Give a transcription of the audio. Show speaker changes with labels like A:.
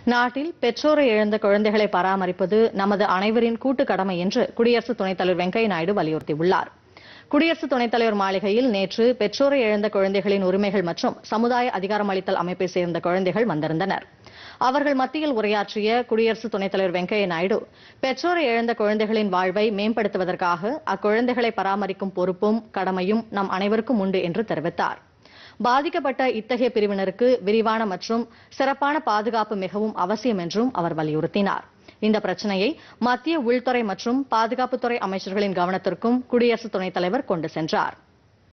A: நாட்டில் பெற்றோரை இழந்த குழந்தைகளை பராமரிப்பது நமது அனைவரின் கூட்டு கடமை என்று குடியரசு துணைத் தலைவர் வெங்கையா நாயுடு வலியுறுத்தியுள்ளார் குடியரசு துணைத் தலைவர் மாளிகையில் நேற்று பெற்றோரை இழந்த குழந்தைகளின் உரிமைகள் மற்றும் சமுதாய அதிகாரமளித்தல் அமைப்பை சேர்ந்த குழந்தைகள் வந்திருந்தனர் அவர்கள் மத்தியில் உரையாற்றிய குடியரசு துணைத் தலைவர் வெங்கையா நாயுடு பெற்றோரை இழந்த குழந்தைகளின் வாழ்வை மேம்படுத்துவதற்காக அக்குழந்தைகளை பராமரிக்கும் பொறுப்பும் கடமையும் நம் அனைவருக்கும் உண்டு என்று தெரிவித்தார் பாதிக்கப்பட்ட இத்தகைய பிரிவினருக்கு விரிவான மற்றும் சிறப்பான பாதுகாப்பு மிகவும் அவசியம் என்றும் அவர் வலியுறுத்தினார் இந்த பிரச்சனையை மத்திய உள்துறை மற்றும் பாதுகாப்புத்துறை அமைச்சர்களின் கவனத்திற்கும் குடியரசு துணைத் தலைவர் கொண்டு சென்றார்